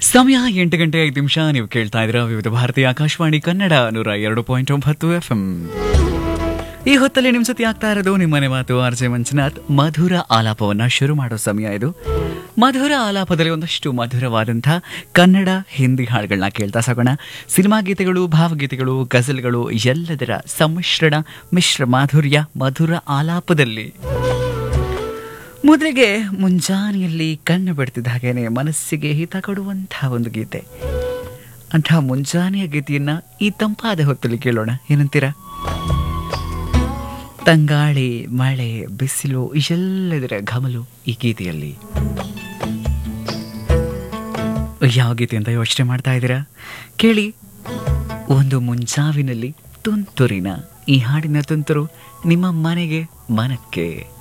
ಸಮಯ ಎಂಟು ಗಂಟೆ ಐದು ನಿಮಿಷ ನೀವು ಕೇಳ್ತಾ ಇದ್ದೀರಾ ವಿವಿಧ ಭಾರತಿ ಆಕಾಶವಾಣಿ ಕನ್ನಡ ನೂರ ಎರಡು ಪಾಯಿಂಟ್ ಒಂಬತ್ತು ಎಫ್ ಈ ಹೊತ್ತಲ್ಲಿ ನಿಮ್ಮ ಜೊತೆ ಆಗ್ತಾ ಇರೋದು ನಿಮ್ಮನೆ ಮಾತು ಆರ್ ಜೆ ಮಂಜುನಾಥ್ ಮಧುರ ಆಲಾಪವನ್ನ ಶುರು ಮಾಡೋ ಸಮಯ ಇದು ಮಧುರ ಆಲಾಪದಲ್ಲಿ ಒಂದಷ್ಟು ಮಧುರವಾದಂಥ ಕನ್ನಡ ಹಿಂದಿ ಹಾಡುಗಳನ್ನ ಕೇಳ್ತಾ ಸಾಗೋಣ ಸಿನಿಮಾ ಗೀತೆಗಳು ಭಾವಗೀತೆಗಳು ಗಜಲ್ಗಳು ಎಲ್ಲದರ ಸಮ್ಮಿಶ್ರಣ ಮಿಶ್ರ ಮಾಧುರ್ಯ ಮಧುರ ಆಲಾಪದಲ್ಲಿ ಮೊದಲಿಗೆ ಮುಂಜಾನೆಯಲ್ಲಿ ಕಣ್ಣು ಬಿಡ್ತಿದ್ದ ಹಾಗೇನೆ ಮನಸ್ಸಿಗೆ ಹಿತ ಕೊಡುವಂತಹ ಒಂದು ಗೀತೆ ಅಂಥ ಮುಂಜಾನೆಯ ಗೀತೆಯನ್ನ ಈ ತಂಪಾದ ಹೊತ್ತಲ್ಲಿ ಕೇಳೋಣ ಏನಂತೀರಾ ತಂಗಾಳಿ ಮಳೆ ಬಿಸಿಲು ಎಲ್ಲದರ ಘಮಲು ಈ ಗೀತೆಯಲ್ಲಿ ಯಾವ ಗೀತೆ ಅಂತ ಯೋಚನೆ ಮಾಡ್ತಾ ಇದ್ದೀರಾ ಕೇಳಿ ಒಂದು ಮುಂಜಾವಿನಲ್ಲಿ ತುಂತುರಿನ ಈ ಹಾಡಿನ ತುಂತುರು ನಿಮ್ಮ ಮನೆಗೆ ಮನಕ್ಕೆ